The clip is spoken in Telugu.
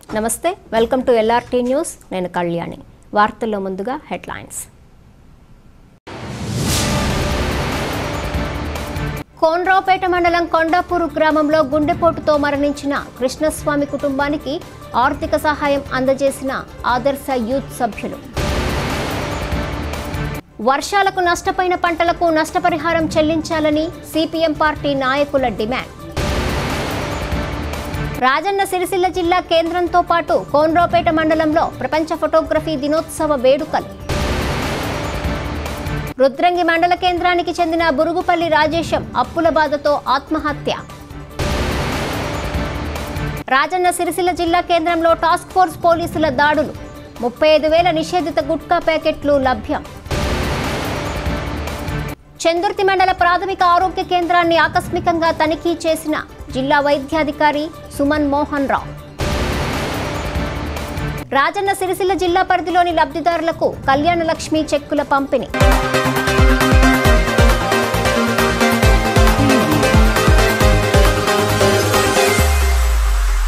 నమస్తే వెల్కమ్ టు ఎల్ఆర్టీ న్యూస్ నేను కళ్యాణి వార్తల్లో ముందుగా హెడ్లైన్స్ కోన్రావుపేట మండలం కొండాపూరు గ్రామంలో గుండెపోటుతో మరణించిన కృష్ణస్వామి కుటుంబానికి ఆర్థిక సహాయం అందజేసిన ఆదర్శ యూత్ సభ్యులు వర్షాలకు నష్టపోయిన పంటలకు నష్టపరిహారం చెల్లించాలని సిపిఎం పార్టీ నాయకుల డిమాండ్ రాజన్న సిరిసిల్ల జిల్లా కేంద్రంతో పాటు కోన్రావుపేట మండలంలో ప్రపంచ ఫోటోగ్రఫీ దినోత్సవ వేడుకలు రుద్రంగి మండల కేంద్రానికి చెందిన బురుగుపల్లి రాజేశం అప్పుల బాధతో ఆత్మహత్య రాజన్న సిరిసిల్ల జిల్లా కేంద్రంలో టాస్క్ ఫోర్స్ పోలీసుల దాడులు ముప్పై ఐదు వేల నిషేధిత గుట్కా ప్యాకెట్లు లభ్యం చందుర్తి మండల ప్రాథమిక ఆరోగ్య కేంద్రాన్ని ఆకస్మికంగా తనిఖీ చేసిన జిల్లా వైద్యాధికారి సుమన్ మోహన్ రావు రాజన్న సిరిసిల్ల జిల్లా పరిధిలోని లబ్ధిదారులకు కళ్యాణ లక్ష్మి చెక్కుల పంపిణీ